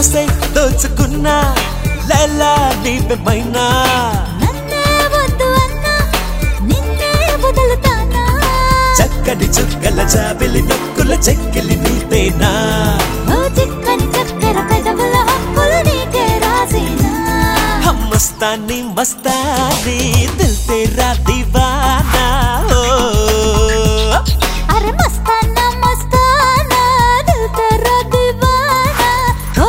మనసే దోచుకున్నా లైలా నీవెమైనా నన్నే వద్దు అన్నా నిన్నే వదులుతానా చక్కటి చుక్కల జాబిలి నొక్కుల చెక్కిలి నీతేనా ఓ చిక్కని చక్కెర పెదవుల హక్కులు నీకే రాసేనా हम मस्तानी मस्तानी दिल तेरा दीवाना हो అరే మస్తానా మస్తానా దిల్ తెరా దీవానా ఓ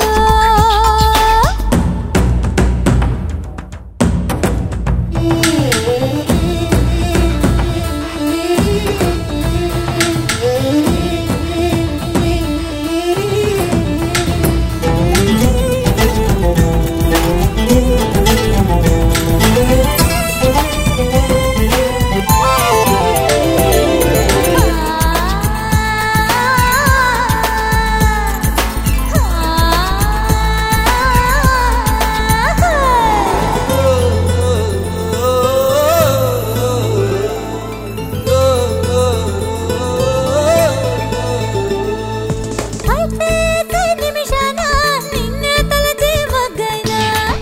అయితే కై నిమిషాన నిన్నే తలచి మగ్గైనా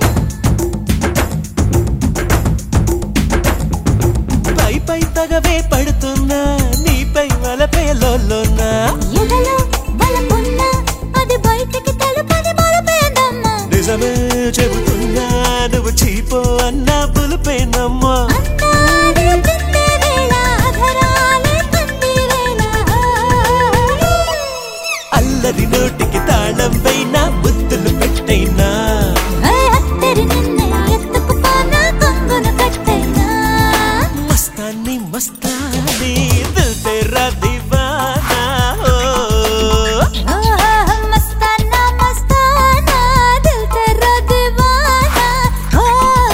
పై పై తగవే పడుతున్నా నీపై వలపే లోనా ఎదలో బలమున్నా అది బయటికి తెలుపని బలపేదమ్మా నిజమే చెబుతున్నా నువ్వు చీపో అన్నా పులిపేనమ్మా అందాలు చిందే వేళ అధరాలే పంది వేళ అల్లరి నోటికి తాళం పైన బుద్ధులు పెట్టైనా ఐ హత్తరి నిన్నే ఎత్తుకుపోనా కొంగును కట్టైనా మస్తాని మస్తాని దిల్ తెరా దీవానా హో ఓ మస్తానా మస్తానా దిల్ తెరా దీవానా ఓ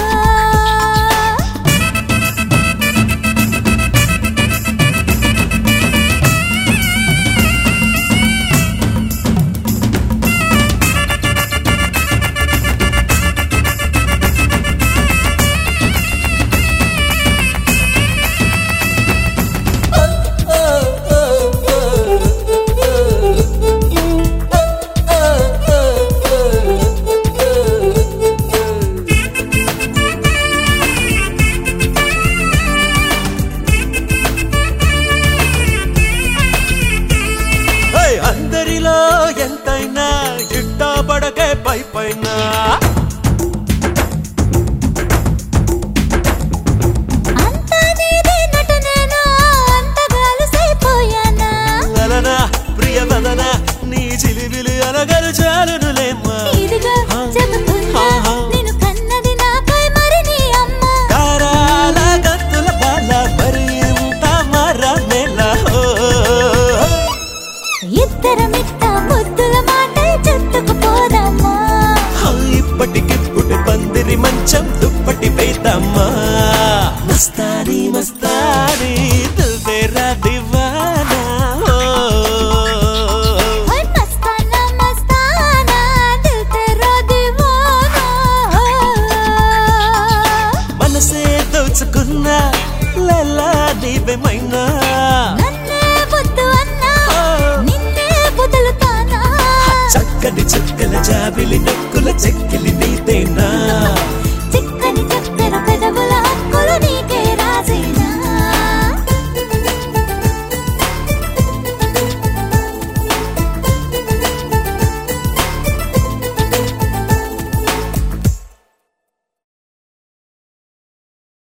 హే, అందరిలో ఎంతైనా ఇట్టా పడకే పై పైన అంతా నీదే నటనేనా అంతగా అలసైపోయానా వలన ప్రియ వదన నీ చిలిబిలి అనగలు చాలునులేమ్మా ఇదిగా చెబుతున్నా ఆహా. నిన్ను కన్నది నాపై మరి నీ అమ్మ కారాల గత్తుల బాల మరి ఇంత మరమేల హో ఇద్దరమిట్ట ముద్దుల మాటై చుట్టుకుపోదమ్మా హా, ఇప్పటికిప్పుడు పందిరి మంచం దుప్పటి వేద్దామా మస్తాని మస్తాని దిల్ తేరా దివానా హో ఓయ్ మస్తానా మస్తానా దిల్ తెరా దీవానా మనసే దోచుకున్నా లలా నీవేమైనా నన్నే వద్దు అన్నా ఓ, నిన్నే వదులుతానా చక్కటి చుక్కల జాబిలి నొక్కుల చెక్కిలి నీతేనా